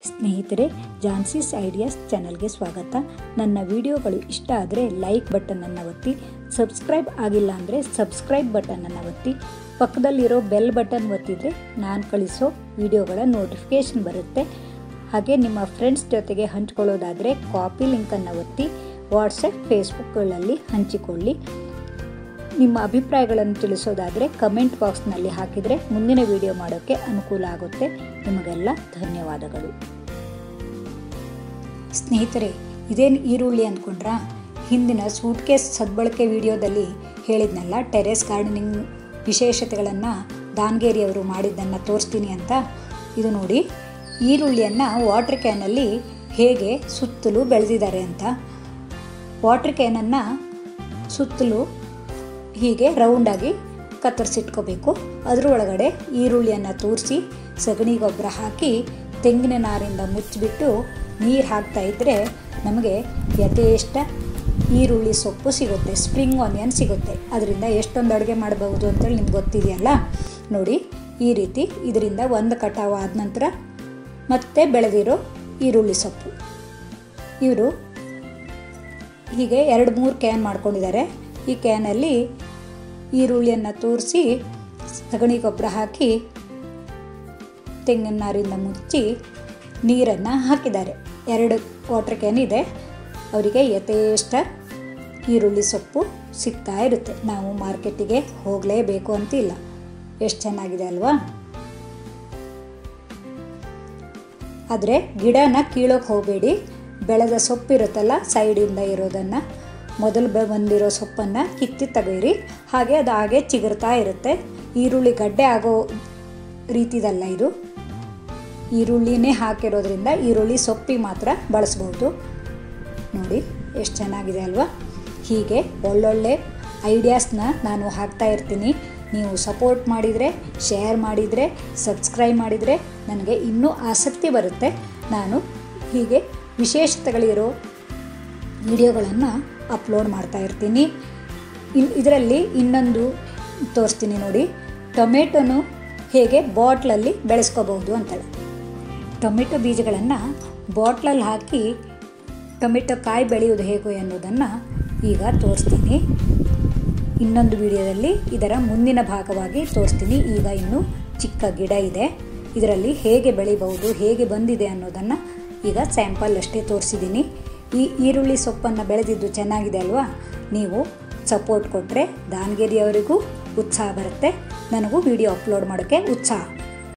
ಸ್ನೇಹಿತರೆ ಜಾನ್ಸೀಸ್ ಐಡಿಯಾಸ್ ಚಾನಲ್ಗೆ ಸ್ವಾಗತ ನನ್ನ ವಿಡಿಯೋಗಳು ಇಷ್ಟ ಆದರೆ ಲೈಕ್ ಬಟನನ್ನು ಒತ್ತಿ ಸಬ್ಸ್ಕ್ರೈಬ್ ಆಗಿಲ್ಲ ಅಂದರೆ ಸಬ್ಸ್ಕ್ರೈಬ್ ಬಟನನ್ನು ಒತ್ತಿ ಪಕ್ಕದಲ್ಲಿರೋ ಬೆಲ್ ಬಟನ್ ಒತ್ತಿದರೆ ನಾನು ಕಳಿಸೋ ವಿಡಿಯೋಗಳ ನೋಟಿಫಿಕೇಷನ್ ಬರುತ್ತೆ ಹಾಗೆ ನಿಮ್ಮ ಫ್ರೆಂಡ್ಸ್ ಜೊತೆಗೆ ಹಂಚ್ಕೊಳ್ಳೋದಾದರೆ ಕಾಪಿ ಲಿಂಕನ್ನು ಒತ್ತಿ ವಾಟ್ಸಪ್ ಫೇಸ್ಬುಕ್ಗಳಲ್ಲಿ ಹಂಚಿಕೊಳ್ಳಿ ನಿಮ್ಮ ಅಭಿಪ್ರಾಯಗಳನ್ನು ತಿಳಿಸೋದಾದರೆ ಕಮೆಂಟ್ ಬಾಕ್ಸ್ನಲ್ಲಿ ಹಾಕಿದರೆ ಮುಂದಿನ ವಿಡಿಯೋ ಮಾಡೋಕ್ಕೆ ಅನುಕೂಲ ಆಗುತ್ತೆ ನಿಮಗೆಲ್ಲ ಧನ್ಯವಾದಗಳು ಸ್ನೇಹಿತರೆ ಇದೇನು ಈರುಳ್ಳಿ ಅಂದ್ಕೊಂಡ್ರಾ ಹಿಂದಿನ ಸೂಟ್ಕೇಸ್ ಸದ್ಬಳಕೆ ವಿಡಿಯೋದಲ್ಲಿ ಹೇಳಿದ್ನಲ್ಲ ಟೆರೆಸ್ ಗಾರ್ಡನಿಂಗ್ ವಿಶೇಷತೆಗಳನ್ನು ದಾನ್ಗೇರಿಯವರು ಮಾಡಿದ್ದನ್ನು ತೋರಿಸ್ತೀನಿ ಅಂತ ಇದು ನೋಡಿ ಈರುಳ್ಳಿಯನ್ನು ವಾಟರ್ ಕ್ಯಾನಲ್ಲಿ ಹೇಗೆ ಸುತ್ತಲೂ ಬೆಳೆದಿದ್ದಾರೆ ಅಂತ ವಾಟರ್ ಕ್ಯಾನನ್ನು ಸುತ್ತಲೂ ಹೀಗೆ ರೌಂಡಾಗಿ ಕತ್ತರಿಸಿಟ್ಕೋಬೇಕು ಅದ್ರ ಒಳಗಡೆ ಈರುಳ್ಳಿಯನ್ನು ತೂರಿಸಿ ಸಗಣಿ ಗೊಬ್ಬರ ಹಾಕಿ ತೆಂಗಿನ ನಾರಿಂದ ಮುಚ್ಚಿಬಿಟ್ಟು ನೀರು ಹಾಕ್ತಾ ಇದ್ದರೆ ನಮಗೆ ಯಥೇಷ್ಟ ಈರುಳ್ಳಿ ಸೊಪ್ಪು ಸಿಗುತ್ತೆ ಸ್ಪ್ರಿಂಗ್ ಆನಿಯನ್ ಸಿಗುತ್ತೆ ಅದರಿಂದ ಎಷ್ಟೊಂದು ಅಡುಗೆ ಮಾಡಬಹುದು ಅಂತೇಳಿ ನಿಮ್ಗೆ ಗೊತ್ತಿದೆಯಲ್ಲ ನೋಡಿ ಈ ರೀತಿ ಇದರಿಂದ ಒಂದು ಕಟಾವು ಆದ ನಂತರ ಮತ್ತೆ ಬೆಳೆದಿರೋ ಈರುಳ್ಳಿ ಸೊಪ್ಪು ಇವರು ಹೀಗೆ ಎರಡು ಮೂರು ಕ್ಯಾನ್ ಮಾಡ್ಕೊಂಡಿದ್ದಾರೆ ಈ ಕ್ಯಾನಲ್ಲಿ ಈರುಳ್ಳಿಯನ್ನು ತೋರಿಸಿ ಸಗಣಿ ಗೊಬ್ಬರ ಹಾಕಿ ತೆಂಗಿನ ನಾರಿಂದ ಮುಚ್ಚಿ ನೀರನ್ನು ಹಾಕಿದ್ದಾರೆ ಎರಡು ವಾಟರ್ ಕ್ಯಾನ್ ಇದೆ ಅವರಿಗೆ ಯಥೇಷ್ಟ ಈರುಳ್ಳಿ ಸೊಪ್ಪು ಸಿಗ್ತಾ ಇರುತ್ತೆ ನಾವು ಮಾರ್ಕೆಟಿಗೆ ಹೋಗಲೇಬೇಕು ಅಂತಿಲ್ಲ ಎಷ್ಟು ಚೆನ್ನಾಗಿದೆ ಅಲ್ವಾ ಆದರೆ ಗಿಡನ ಕೀಳೋಕೆ ಹೋಗಬೇಡಿ ಬೆಳೆದ ಸೊಪ್ಪಿರುತ್ತಲ್ಲ ಸೈಡಿಂದ ಇರೋದನ್ನು ಮೊದಲು ಬ ಬಂದಿರೋ ಸೊಪ್ಪನ್ನು ಕಿತ್ತಿ ತೆಗೀರಿ ಹಾಗೆ ಅದು ಹಾಗೆ ಚಿಗುರ್ತಾ ಇರುತ್ತೆ ಈರುಳ್ಳಿ ಗಡ್ಡೆ ಆಗೋ ರೀತಿದಲ್ಲ ಇದು ಈರುಳ್ಳಿನೇ ಹಾಕಿರೋದ್ರಿಂದ ಈರುಳ್ಳಿ ಸೊಪ್ಪಿ ಮಾತ್ರ ಬಳಸ್ಬೋದು ನೋಡಿ ಎಷ್ಟು ಚೆನ್ನಾಗಿದೆ ಅಲ್ವಾ ಹೀಗೆ ಒಳ್ಳೊಳ್ಳೆ ಐಡಿಯಾಸ್ನ ನಾನು ಹಾಕ್ತಾ ಇರ್ತೀನಿ ನೀವು ಸಪೋರ್ಟ್ ಮಾಡಿದರೆ ಶೇರ್ ಮಾಡಿದರೆ ಸಬ್ಸ್ಕ್ರೈಬ್ ಮಾಡಿದರೆ ನನಗೆ ಇನ್ನೂ ಆಸಕ್ತಿ ಬರುತ್ತೆ ನಾನು ಹೀಗೆ ವಿಶೇಷತೆಗಳಿರೋ ವಿಡಿಯೋಗಳನ್ನು ಅಪ್ಲೋಡ್ ಮಾಡ್ತಾ ಇರ್ತೀನಿ ಇನ್ ಇದರಲ್ಲಿ ಇನ್ನೊಂದು ತೋರಿಸ್ತೀನಿ ನೋಡಿ ಟೊಮೆಟೊನು ಹೇಗೆ ಬಾಟ್ಲಲ್ಲಿ ಬೆಳೆಸ್ಕೋಬಹುದು ಅಂತೇಳಿ ಟೊಮೆಟೊ ಬೀಜಗಳನ್ನು ಬಾಟ್ಲಲ್ಲಿ ಹಾಕಿ ಟೊಮೆಟೊ ಕಾಯಿ ಬೆಳೆಯೋದು ಹೇಗೆ ಅನ್ನೋದನ್ನು ಈಗ ತೋರಿಸ್ತೀನಿ ಇನ್ನೊಂದು ವಿಡಿಯೋದಲ್ಲಿ ಇದರ ಮುಂದಿನ ಭಾಗವಾಗಿ ತೋರಿಸ್ತೀನಿ ಈಗ ಇನ್ನು ಚಿಕ್ಕ ಗಿಡ ಇದೆ ಇದರಲ್ಲಿ ಹೇಗೆ ಬೆಳಿಬಹುದು ಹೇಗೆ ಬಂದಿದೆ ಅನ್ನೋದನ್ನು ಈಗ ಸ್ಯಾಂಪಲ್ ಅಷ್ಟೇ ತೋರಿಸಿದ್ದೀನಿ ಈ ಈರುಳ್ಳಿ ಸೊಪ್ಪನ್ನು ಬೆಳೆದಿದ್ದು ಚೆನ್ನಾಗಿದೆ ಅಲ್ವಾ ನೀವು ಸಪೋರ್ಟ್ ಕೊಟ್ಟರೆ ದಾವಣಗೆರೆಯವರಿಗೂ ಉತ್ಸಾಹ ಬರುತ್ತೆ ನನಗೂ ವಿಡಿಯೋ ಅಪ್ಲೋಡ್ ಮಾಡೋಕ್ಕೆ ಉತ್ಸಾಹ